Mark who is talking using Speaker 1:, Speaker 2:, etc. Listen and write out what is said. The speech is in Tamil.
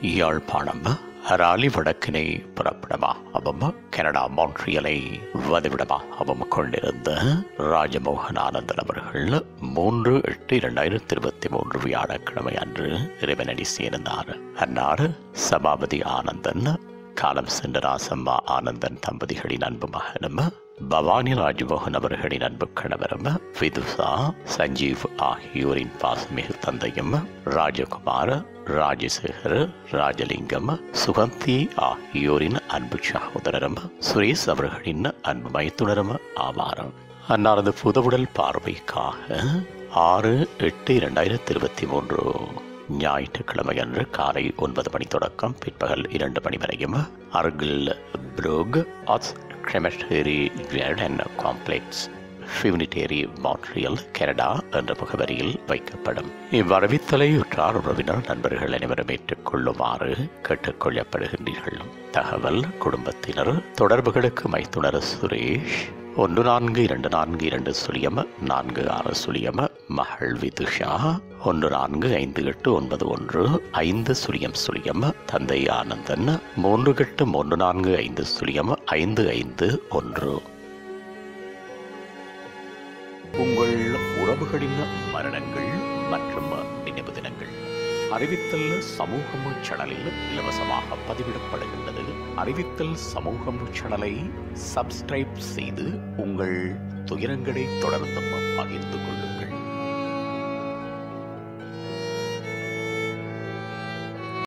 Speaker 1: யாழ்ப்பாணம் ராலி வடக்கினை புறப்படமாகவும் கனடா மான்ட்ரியலை வதிவிடமாகவும் கொண்டிருந்த ராஜமோகன் ஆனந்தன் அவர்கள் மூன்று எட்டு இரண்டாயிரத்தி இருபத்தி மூன்று வியாழக்கிழமை அன்று இறைவனடி சேர்ந்தார் அன்னார் சபாபதி ஆனந்தன் காலம் சென்ற ராசம்மா ஆனந்தன் தம்பதிகளின் அன்பு மகனும் பவானி ராஜ்மோகன் அவர்களின் அன்பு கணவரும் விதுசா சஞ்சீவ் ஆகியோரின் பாசமிகு தந்தையும் ராஜகுமார் ராஜசேகர் ராஜலிங்கம் சுகந்தி ஆகியோரின் அன்பு சகோதரரும் சுரேஷ் அவர்களின் அன்பு மைத்துனரும் ஆவார் அன்னாரது புதவுடல் பார்வைக்காக ஆறு எட்டு இரண்டாயிரத்தி இருபத்தி மூன்று ஞாயிற்றுக்கிழமை அன்று காலை ஒன்பது மணி தொடக்கம் பிற்பகல் இரண்டு மணி வரையும் அருகில் புரோக் ஆட்ஸ் கிரெமட்டரி கிரேடன் காம்ப்ளெக்ஸ் ஃபியூனிட்டேரி மாட்ரியல் கனடா என்ற முகவரியில் வைக்கப்படும் இவ்வரவித்தலை உற்றார் உறவினர் நண்பர்கள் அனைவரும் ஏற்றுக்கொள்ளுமாறு கேட்டுக்கொள்ளப்படுகின்றீர்கள் தகவல் குடும்பத்தினர் தொடர்புகளுக்கு மைத்துனர் சுரேஷ் ஒன்று நான்கு இரண்டு நான்கு இரண்டு சுழியம் நான்கு ஆறு சுழியம் மகள் விதுஷா ஒன்று நான்கு ஐந்து எட்டு ஒன்பது ஒன்று ஐந்து சுழியம் சுழியம் தந்தை ஆனந்தன் மூன்று எட்டு மூன்று நான்கு ஐந்து சுழியம் ஐந்து ஐந்து ஒன்று உங்கள் உறவுகளின் மரணங்கள் மற்றும் நினைவு தினங்கள் அறிவித்தல் சமூகம் சேனலில் இலவசமாக பதிவிடப்படுகின்றது அறிவித்தல் சமூகம் சேனலை சப்ஸ்கிரைப் செய்து உங்கள் துயரங்களை தொடர்ந்தும் பகிர்ந்து கொள்ளுங்கள்